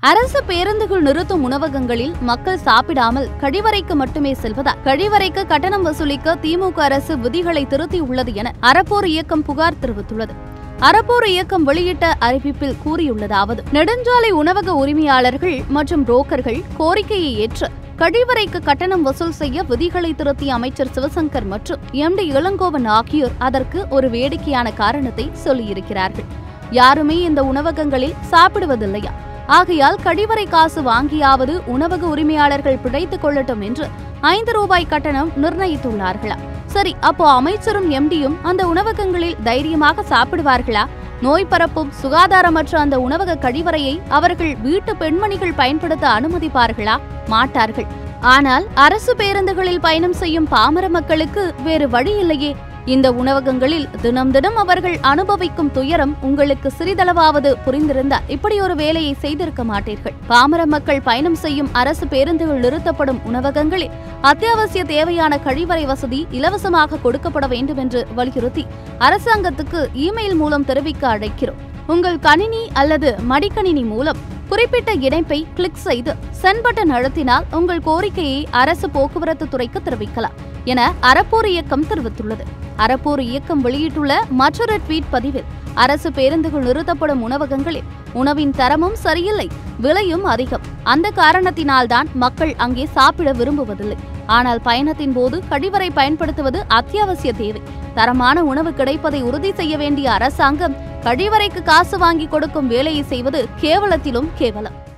அரசு பேருந்துகள் நிறுத்தும் உணவகங்களில் மக்கள் சாப்பிடாமல் கழிவறைக்கு மட்டுமே செல்வதால் கழிவறைக்கு கட்டணம் வசூலிக்க திமுக அரசு விதிகளை திருத்தியுள்ளது என அறப்போர் இயக்கம் புகார் தெரிவித்துள்ளது அறப்போர் இயக்கம் வெளியிட்ட அறிவிப்பில் கூறியுள்ளதாவது நெடுஞ்சாலை உணவக உரிமையாளர்கள் மற்றும் புரோக்கர்கள் கோரிக்கையை ஏற்று கழிவறைக்கு கட்டணம் வசூல் செய்ய விதிகளை திருத்திய அமைச்சர் சிவசங்கர் மற்றும் எம் டி இளங்கோவன் ஆகியோர் அதற்கு ஒரு வேடிக்கையான காரணத்தை சொல்லியிருக்கிறார்கள் யாருமே இந்த உணவகங்களில் சாப்பிடுவதில்லையா ஆகையால் கழிவறை காசு வாங்கியாவது உணவக உரிமையாளர்கள் பிழைத்துக் கொள்ளட்டும் என்று ஐந்து ரூபாய் கட்டணம் நிர்ணயித்துள்ளார்களா சரி அப்போ அமைச்சரும் எம்டியும் அந்த உணவகங்களில் தைரியமாக சாப்பிடுவார்களா நோய் பரப்பும் சுகாதாரமற்ற அந்த உணவக கழிவறையை அவர்கள் வீட்டு பெண்மணிகள் பயன்படுத்த அனுமதிப்பார்களா மாட்டார்கள் ஆனால் அரசு பேருந்துகளில் பயணம் செய்யும் பாமர மக்களுக்கு வேறு வழி இல்லையே இந்த உணவகங்களில் தினம் தினம் அவர்கள் அனுபவிக்கும் துயரம் உங்களுக்கு சிறிதளவாவது புரிந்திருந்தால் இப்படி ஒரு வேலையை செய்திருக்க மாட்டீர்கள் பாமர மக்கள் பயணம் செய்யும் அரசு பேருந்துகள் நிறுத்தப்படும் உணவகங்களில் அத்தியாவசிய தேவையான கழிவறை வசதி இலவசமாக கொடுக்கப்பட வேண்டும் என்று வலியுறுத்தி அரசாங்கத்துக்கு இமெயில் மூலம் தெரிவிக்க அழைக்கிறோம் உங்கள் கணினி அல்லது மடிக்கணினி மூலம் குறிப்பிட்ட இணைப்பை கிளிக் செய்து சென்ட் பட்டன் அழுத்தினால் உங்கள் கோரிக்கையை அரசு போக்குவரத்து துறைக்கு தெரிவிக்கலாம் என அறப்போர் இயக்கம் தெரிவித்துள்ளது அறப்போர் இயக்கம் வெளியிட்டுள்ள மற்றொரு ட்வீட் பதிவில் அரசு பேருந்துகள் நிறுத்தப்படும் உணவகங்களில் உணவின் தரமும் சரியில்லை விலையும் அதிகம் அந்த காரணத்தினால்தான் மக்கள் அங்கே சாப்பிட விரும்புவதில்லை ஆனால் பயணத்தின் போது கழிவறை பயன்படுத்துவது அத்தியாவசிய தேவை தரமான உணவு கிடைப்பதை உறுதி செய்ய வேண்டிய அரசாங்கம் கழிவறைக்கு காசு வாங்கி கொடுக்கும் வேலையை செய்வது கேவலத்திலும் கேவலம்